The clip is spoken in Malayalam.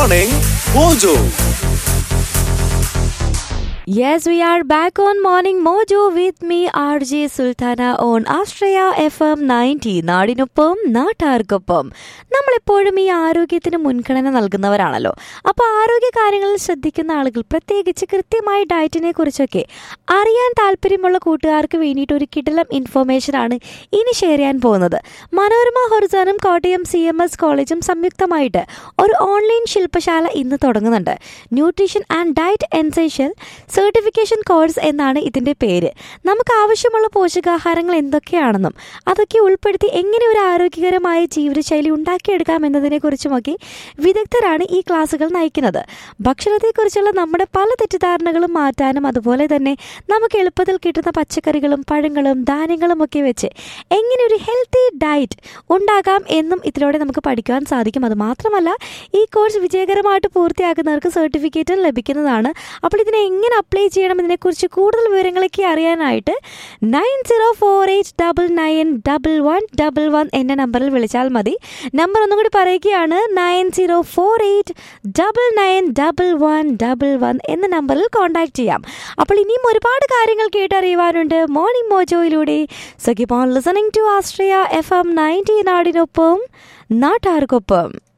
Morning Mojo. Yes, we are back on Morning Mojo with me, RJ Sultana on Astraya FM 90. നാടിനൊപ്പം നാട്ടാർക്കൊപ്പം നമ്മളെപ്പോഴും ഈ ആരോഗ്യത്തിന് മുൻഗണന നൽകുന്നവരാണല്ലോ അപ്പോൾ ആരോഗ്യ കാര്യങ്ങളിൽ ശ്രദ്ധിക്കുന്ന ആളുകൾ പ്രത്യേകിച്ച് കൃത്യമായി ഡയറ്റിനെ കുറിച്ചൊക്കെ അറിയാൻ താല്പര്യമുള്ള കൂട്ടുകാർക്ക് വേണ്ടിയിട്ട് ഒരു കിടലം ഇൻഫർമേഷനാണ് ഇനി ഷെയർ ചെയ്യാൻ പോകുന്നത് മനോരമ ഹൊറിസാനും കോട്ടയം സി എം എസ് കോളേജും സംയുക്തമായിട്ട് ഒരു ഓൺലൈൻ ശില്പശാല ഇന്ന് തുടങ്ങുന്നുണ്ട് nutrition and diet essential certification course എന്നാണ് ഇതിൻ്റെ പേര് നമുക്ക് ആവശ്യമുള്ള പോഷകാഹാരങ്ങൾ എന്തൊക്കെയാണെന്നും അതൊക്കെ ഉൾപ്പെടുത്തി എങ്ങനെ ഒരു ആരോഗ്യകരമായ ജീവിതശൈലി ഉണ്ടാക്കിയെടുക്കാം എന്നതിനെക്കുറിച്ചുമൊക്കെ വിദഗ്ധരാണ് ഈ ക്ലാസ്സുകൾ നയിക്കുന്നത് ഭക്ഷണത്തെക്കുറിച്ചുള്ള നമ്മുടെ പല തെറ്റിദ്ധാരണകളും മാറ്റാനും അതുപോലെ തന്നെ നമുക്ക് എളുപ്പത്തിൽ കിട്ടുന്ന പച്ചക്കറികളും പഴങ്ങളും ധാന്യങ്ങളും ഒക്കെ വെച്ച് എങ്ങനെ ഒരു ഹെൽത്തി ഡയറ്റ് ഉണ്ടാകാം എന്നും ഇതിലൂടെ നമുക്ക് പഠിക്കുവാൻ സാധിക്കും അത് മാത്രമല്ല ഈ കോഴ്സ് വിജയകരമായിട്ട് പൂർത്തിയാക്കുന്നവർക്ക് സർട്ടിഫിക്കറ്റും ലഭിക്കുന്നതാണ് അപ്പോൾ ഇതിനെ എങ്ങനെ അപ്ലൈ ചെയ്യണം ഇതിനെക്കുറിച്ച് കൂടുതൽ വിവരങ്ങളൊക്കെ അറിയാനായിട്ട് nine zero four eight double nine double one double one എന്ന നമ്പറിൽ വിളിച്ചാൽ മതി നമ്പർ ഒന്നും കൂടി പറയുകയാണ് nine zero four eight double nine double one double one എന്ന നമ്പറിൽ കോൺടാക്ട് ചെയ്യാം അപ്പോൾ ഇനിയും ഒരുപാട് കാര്യങ്ങൾ കേട്ടറിയുവാനുണ്ട് മോർണിംഗ് മോജോയിലൂടെ so keep on listening to ആസ്ട്രിയ എഫ് എം നയൻറ്റി നാടിനൊപ്പം നാട്ടാർക്കൊപ്പം